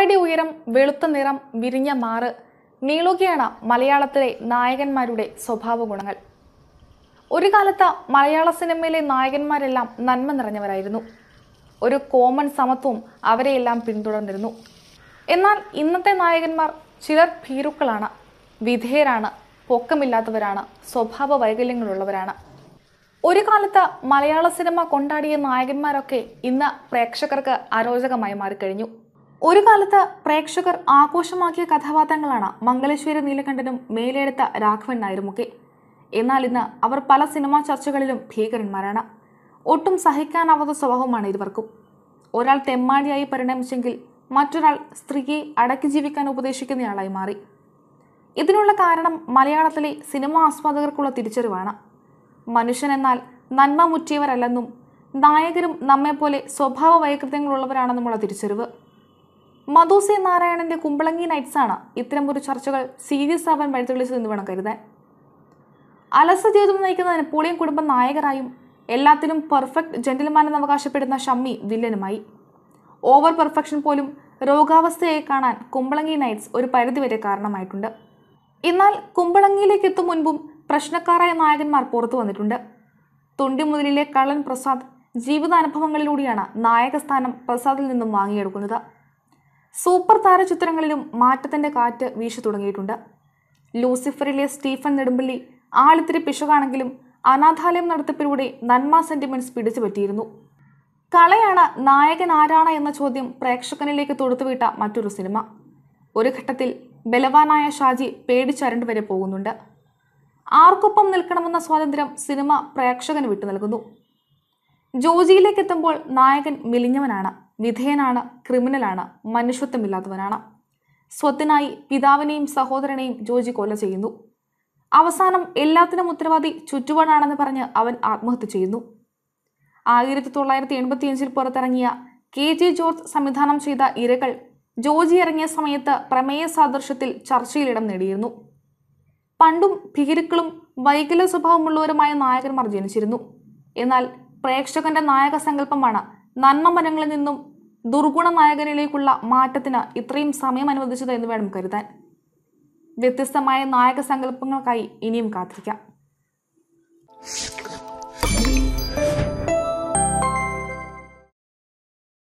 ആറടി ഉയരം വെളുത്ത നിറം വിരിഞ്ഞ മാറ് നീളുകയാണ് മലയാളത്തിലെ നായകന്മാരുടെ സ്വഭാവ ഗുണങ്ങൾ ഒരു കാലത്ത് മലയാള സിനിമയിലെ നായകന്മാരെല്ലാം നന്മ നിറഞ്ഞവരായിരുന്നു ഒരു കോമൺ സമത്വവും അവരെയെല്ലാം പിന്തുടർന്നിരുന്നു എന്നാൽ ഇന്നത്തെ നായകന്മാർ ചിലർ ഭീരുക്കളാണ് വിധേയരാണ് പൊക്കമില്ലാത്തവരാണ് സ്വഭാവ വൈകല്യങ്ങളുള്ളവരാണ് ഒരു കാലത്ത് മലയാള സിനിമ കൊണ്ടാടിയ നായകന്മാരൊക്കെ ഇന്ന് പ്രേക്ഷകർക്ക് അരോചകമായി മാറിക്കഴിഞ്ഞു ഒരു കാലത്ത് പ്രേക്ഷകർ ആഘോഷമാക്കിയ കഥാപാത്രങ്ങളാണ് മംഗലശ്ശേരി നീലകണ്ഠനും മേലെടുത്ത രാഘവൻ നായരുമൊക്കെ എന്നാൽ ഇന്ന് അവർ പല സിനിമാ ചർച്ചകളിലും ഭീകരന്മാരാണ് ഒട്ടും സഹിക്കാനാവാത്ത സ്വഭാവമാണ് ഇരുവർക്കും ഒരാൾ തെമ്മാടിയായി പരിണമിച്ചെങ്കിൽ മറ്റൊരാൾ സ്ത്രീയെ അടക്കി ജീവിക്കാൻ ഉപദേശിക്കുന്നയാളായി മാറി ഇതിനുള്ള കാരണം മലയാളത്തിലെ സിനിമാ ആസ്വാദകർക്കുള്ള തിരിച്ചറിവാണ് മനുഷ്യൻ എന്നാൽ നന്മ മുറ്റിയവരല്ലെന്നും നായകരും നമ്മെപ്പോലെ സ്വഭാവ വൈകൃതങ്ങളുള്ളവരാണെന്നുമുള്ള തിരിച്ചറിവ് മധു സി നാരായണന്റെ കുമ്പളങ്ങി നൈറ്റ്സ് ആണ് ഇത്തരം ഒരു ചർച്ചകൾ സീരിയസ് ആവാൻ വഴിതെളിച്ചതെന്ന് വേണം കരുതാൻ അലസ ജീവിതം നയിക്കുന്ന നെപ്പോളിയൻ കുടുംബം നായകരായും എല്ലാത്തിനും പെർഫെക്റ്റ് ജെന്റിൽമാൻ എന്ന് അവകാശപ്പെടുന്ന ഷമ്മി വില്ലനുമായി ഓവർ പെർഫെക്ഷൻ പോലും രോഗാവസ്ഥയായി കാണാൻ കുമ്പളങ്ങി നൈറ്റ്സ് ഒരു പരിധിവരെ കാരണമായിട്ടുണ്ട് എന്നാൽ കുമ്പളങ്ങിയിലേക്ക് എത്തും മുൻപും പ്രശ്നക്കാരായ നായകന്മാർ പുറത്തു വന്നിട്ടുണ്ട് തൊണ്ടിമുതലിലെ കള്ളൻ പ്രസാദ് ജീവിതാനുഭവങ്ങളിലൂടെയാണ് നായകസ്ഥാനം പ്രസാദിൽ നിന്നും വാങ്ങിയെടുക്കുന്നത് സൂപ്പർ താര ചിത്രങ്ങളിലും മാറ്റത്തിന്റെ കാറ്റ് വീശു തുടങ്ങിയിട്ടുണ്ട് ലൂസിഫറിലെ സ്റ്റീഫൻ നെടുമ്പള്ളി ആളിത്തിരി പിശുകാണെങ്കിലും അനാഥാലയം നടത്തിപ്പിലൂടെ നന്മ സെന്റിമെന്റ്സ് പിടിച്ചു പറ്റിയിരുന്നു കളയാണ് നായകൻ ആരാണ് എന്ന ചോദ്യം പ്രേക്ഷകനിലേക്ക് തൊടുത്തുവിട്ട മറ്റൊരു സിനിമ ഒരു ഘട്ടത്തിൽ ബലവാനായ ഷാജി പേടിച്ചരണ്ട് വരെ പോകുന്നുണ്ട് ആർക്കൊപ്പം നിൽക്കണമെന്ന സ്വാതന്ത്ര്യം സിനിമ പ്രേക്ഷകന് വിട്ടു നൽകുന്നു ജോജിയിലേക്ക് എത്തുമ്പോൾ നായകൻ മെലിഞ്ഞവനാണ് വിധേയനാണ് ക്രിമിനലാണ് മനുഷ്യത്വമില്ലാത്തവനാണ് സ്വത്തിനായി പിതാവിനെയും സഹോദരനെയും ജോജി കൊല ചെയ്യുന്നു അവസാനം എല്ലാത്തിനും ഉത്തരവാദി ചുറ്റുപാടാണെന്ന് പറഞ്ഞ് അവൻ ആത്മഹത്യ ചെയ്യുന്നു ആയിരത്തി തൊള്ളായിരത്തി എൺപത്തിയഞ്ചിൽ പുറത്തിറങ്ങിയ കെ ജെ ജോർജ് സംവിധാനം ചെയ്ത ഇരകൾ ജോജി ഇറങ്ങിയ സമയത്ത് പ്രമേയ സാദൃശ്യത്തിൽ ചർച്ചയിലിടം നേടിയിരുന്നു പണ്ടും ഭീരുക്കളും വൈകല്യ സ്വഭാവമുള്ളവരുമായ നായകന്മാർ ജനിച്ചിരുന്നു എന്നാൽ പ്രേക്ഷകന്റെ നായക സങ്കല്പമാണ് നന്മ മരങ്ങളിൽ നിന്നും ദുർഗുണ നായകനിലേക്കുള്ള മാറ്റത്തിന് ഇത്രയും സമയം അനുവദിച്ചത് എന്ന് വേണം കരുതാൻ വ്യത്യസ്തമായ നായക സങ്കല്പങ്ങൾക്കായി ഇനിയും കാത്തിരിക്കാം